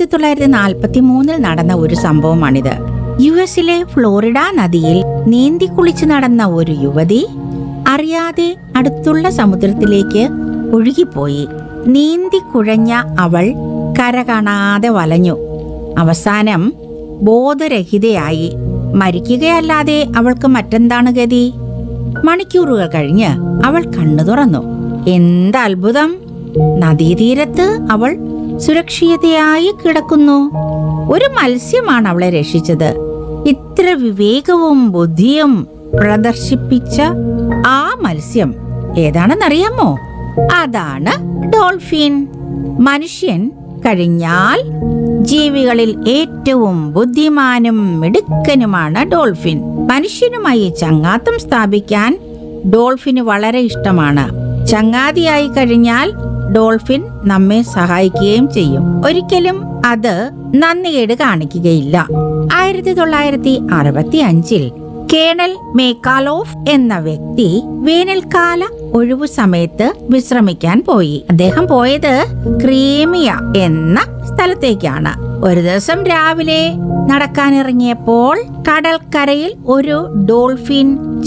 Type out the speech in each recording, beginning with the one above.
ആയിരത്തി തൊള്ളായിരത്തി നാൽപ്പത്തി മൂന്നിൽ നടന്ന ഒരു സംഭവമാണിത് യു എസിലെ ഫ്ലോറിഡ നദിയിൽ നീന്തി കുളിച്ച് നടന്ന ഒരു യുവതി അറിയാതെ അടുത്തുള്ള സമുദ്രത്തിലേക്ക് ഒഴുകിപ്പോയി നീന്തി കുഴഞ്ഞ അവൾ കര കാണാതെ വലഞ്ഞു അവസാനം ബോധരഹിതയായി മരിക്കുകയല്ലാതെ അവൾക്ക് മറ്റെന്താണ് ഗതി മണിക്കൂറുകൾ കഴിഞ്ഞ് അവൾ കണ്ണു തുറന്നു എന്ത് അത്ഭുതം നദീതീരത്ത് അവൾ സുരക്ഷിതയായി കിടക്കുന്നു ഒരു മത്സ്യമാണ് അവളെ രക്ഷിച്ചത് ഇത്ര വിവേകവും ബുദ്ധിയും പ്രദർശിപ്പിച്ച ആ മത്സ്യം ഏതാണെന്നറിയാമോ അതാണ് ഡോൾഫിൻ മനുഷ്യൻ കഴിഞ്ഞാൽ ജീവികളിൽ ഏറ്റവും ബുദ്ധിമാനും മിടുക്കനുമാണ് ഡോൾഫിൻ മനുഷ്യനുമായി ചങ്ങാത്തം സ്ഥാപിക്കാൻ ഡോൾഫിന് വളരെ ഇഷ്ടമാണ് ചങ്ങാതിയായി കഴിഞ്ഞാൽ ഡോൾഫിൻ നമ്മെ സഹായിക്കുകയും ചെയ്യും ഒരിക്കലും അത് നന്ദികേട് കാണിക്കുകയില്ല ആയിരത്തി തൊള്ളായിരത്തി അറുപത്തി അഞ്ചിൽ കേണൽ മേക്കാലോഫ് എന്ന വ്യക്തി വേനൽക്കാല ഒഴിവു സമയത്ത് വിശ്രമിക്കാൻ പോയി അദ്ദേഹം പോയത് ക്രീമിയ എന്ന സ്ഥലത്തേക്കാണ് ഒരു ദിവസം രാവിലെ നടക്കാനിറങ്ങിയപ്പോൾ കടൽക്കരയിൽ ഒരു ഡോൾഫിൻ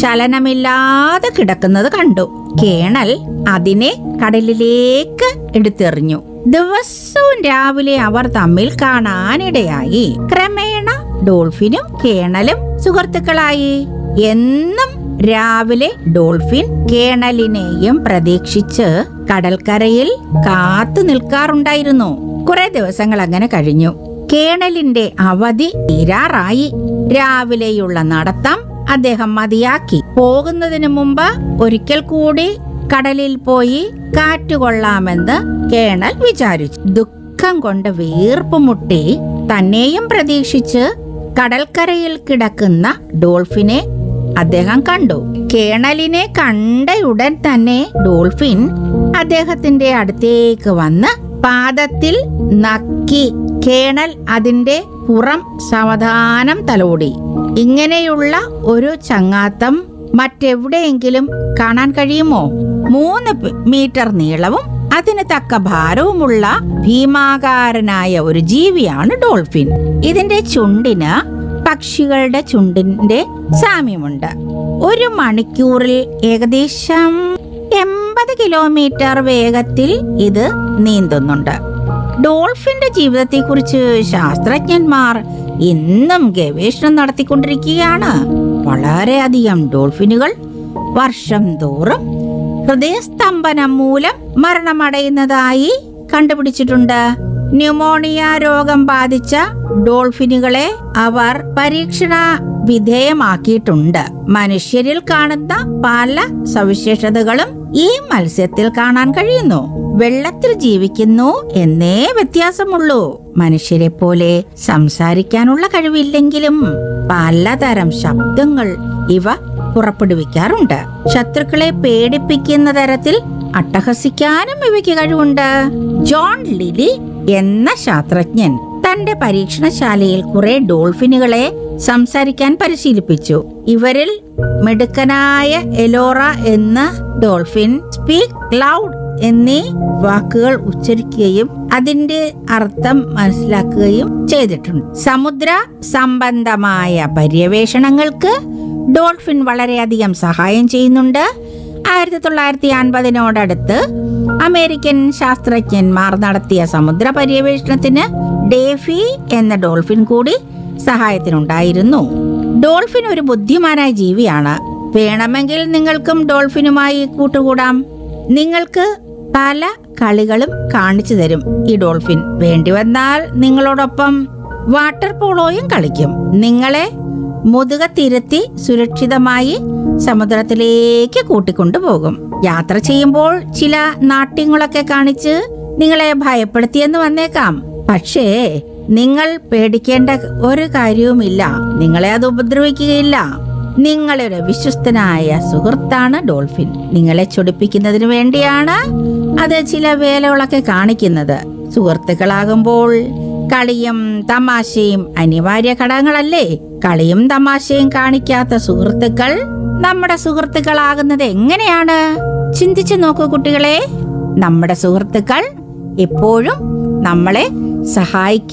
ചലനമില്ലാതെ കിടക്കുന്നത് കണ്ടു കേണൽ അതിനെ കടലിലേക്ക് എടുത്തെറിഞ്ഞു ദിവസവും രാവിലെ അവർ തമ്മിൽ കാണാനിടയായി ക്രമേണ ഡോൾഫിനും കേണലും സുഹൃത്തുക്കളായി എന്നും രാവിലെ ഡോൾഫിൻ കേണലിനെയും പ്രതീക്ഷിച്ച് കടൽക്കരയിൽ കാത്തു നിൽക്കാറുണ്ടായിരുന്നു കുറെ ദിവസങ്ങൾ അങ്ങനെ കഴിഞ്ഞു കേണലിന്റെ അവധി തീരാറായി രാവിലെയുള്ള നടത്തം അദ്ദേഹം മതിയാക്കി പോകുന്നതിന് മുമ്പ് ഒരിക്കൽ കൂടി കടലിൽ പോയി കാറ്റുകൊള്ളാമെന്ന് കേണൽ വിചാരിച്ചു ദുഃഖം കൊണ്ട് വീർപ്പ് മുട്ടി തന്നെയും പ്രതീക്ഷിച്ച് കടൽക്കരയിൽ കിടക്കുന്ന ഡോൾഫിനെ അദ്ദേഹം കണ്ടു കേണലിനെ കണ്ടയുടൻ തന്നെ ഡോൾഫിൻ അദ്ദേഹത്തിന്റെ അടുത്തേക്ക് വന്ന് പാദത്തിൽ നക്കി കേണൽ അതിന്റെ പുറം സാവധാനം തലോടി ഇങ്ങനെയുള്ള ഒരു ചങ്ങാത്തം മറ്റെവിടെയെങ്കിലും കാണാൻ കഴിയുമോ മൂന്ന് പ് മീറ്റർ നീളവും അതിന് തക്ക ഭാരവുമുള്ള ഭീമാകാരനായ ഒരു ജീവിയാണ് ഡോൾഫിൻ ഇതിന്റെ ചുണ്ടിന് പക്ഷികളുടെ ചുണ്ടിന്റെ സാമ്യമുണ്ട് ഒരു മണിക്കൂറിൽ ഏകദേശം എൺപത് കിലോമീറ്റർ വേഗത്തിൽ ഇത് നീന്തുന്നുണ്ട് ഡോൾഫിന്റെ ജീവിതത്തെക്കുറിച്ച് ശാസ്ത്രജ്ഞന്മാർ ഇന്നും ഗവേഷണം നടത്തിക്കൊണ്ടിരിക്കുകയാണ് വളരെയധികം ഡോൾഫിനുകൾ വർഷം തോറും ഹൃദയസ്തംഭനം മൂലം മരണമടയുന്നതായി കണ്ടുപിടിച്ചിട്ടുണ്ട് ന്യൂമോണിയ രോഗം ബാധിച്ച ഡോൾഫിനുകളെ അവർ പരീക്ഷണ വിധേയമാക്കിയിട്ടുണ്ട് മനുഷ്യരിൽ കാണുന്ന പല സവിശേഷതകളും ഈ മത്സ്യത്തിൽ കാണാൻ കഴിയുന്നു വെള്ളത്തിൽ ജീവിക്കുന്നു എന്നേ വ്യത്യാസമുള്ളൂ മനുഷ്യരെ പോലെ സംസാരിക്കാനുള്ള കഴിവില്ലെങ്കിലും പലതരം ശബ്ദങ്ങൾ ഇവ പുറപ്പെടുവിക്കാറുണ്ട് ശത്രുക്കളെ പേടിപ്പിക്കുന്ന തരത്തിൽ അട്ടഹസിക്കാനും ഇവയ്ക്ക് കഴിവുണ്ട് ജോൺ ലിലി എന്ന ശാസ്ത്രജ്ഞൻ തന്റെ പരീക്ഷണശാലയിൽ കുറെ ഡോൾഫിനുകളെ സംസാരിക്കാൻ പരിശീലിപ്പിച്ചു ഇവരിൽ മിടുക്കനായ എലോറ എന്ന ഡോൾഫിൻ സ്പീക്ക് ലൗഡ് എന്നീ വാക്കുകൾ ഉച്ചരിക്കുകയും അതിന്റെ അർത്ഥം മനസ്സിലാക്കുകയും ചെയ്തിട്ടുണ്ട് സമുദ്ര സംബന്ധമായ പര്യവേഷണങ്ങൾക്ക് ഡോൾഫിൻ വളരെയധികം സഹായം ചെയ്യുന്നുണ്ട് ആയിരത്തി തൊള്ളായിരത്തി അൻപതിനോടടുത്ത് അമേരിക്കൻ ശാസ്ത്രജ്ഞന്മാർ നടത്തിയ സമുദ്ര പര്യവേഷണത്തിന് ഡേഫി എന്ന ഡോൾഫിൻ കൂടി സഹായത്തിനുണ്ടായിരുന്നു ഡോൾഫിൻ ഒരു ബുദ്ധിമാനായ ജീവിയാണ് വേണമെങ്കിൽ നിങ്ങൾക്കും ഡോൾഫിനുമായി കൂട്ടുകൂടാം നിങ്ങൾക്ക് പല കളികളും കാണിച്ചു തരും ഈ ഡോൾഫിൻ വേണ്ടി വന്നാൽ നിങ്ങളോടൊപ്പം വാട്ടർ പോളോയും കളിക്കും നിങ്ങളെ മുതുക തിരുത്തി സുരക്ഷിതമായി സമുദ്രത്തിലേക്ക് കൂട്ടിക്കൊണ്ടുപോകും യാത്ര ചെയ്യുമ്പോൾ ചില നാട്യങ്ങളൊക്കെ കാണിച്ച് നിങ്ങളെ ഭയപ്പെടുത്തിയെന്ന് വന്നേക്കാം പക്ഷേ നിങ്ങൾ പേടിക്കേണ്ട ഒരു കാര്യവുമില്ല നിങ്ങളെ അത് ഉപദ്രവിക്കുകയില്ല നിങ്ങളുടെ വിശ്വസ്തനായ സുഹൃത്താണ് ഡോൾഫിൻ നിങ്ങളെ ചൊടിപ്പിക്കുന്നതിന് വേണ്ടിയാണ് അത് ചില വേലകളൊക്കെ കാണിക്കുന്നത് സുഹൃത്തുക്കളാകുമ്പോൾ കളിയും തമാശയും അനിവാര്യ ഘടകങ്ങളല്ലേ കളിയും തമാശയും കാണിക്കാത്ത സുഹൃത്തുക്കൾ നമ്മുടെ സുഹൃത്തുക്കളാകുന്നത് എങ്ങനെയാണ് ചിന്തിച്ചു നോക്കൂ കുട്ടികളെ നമ്മുടെ സുഹൃത്തുക്കൾ എപ്പോഴും നമ്മളെ സഹായിക്കും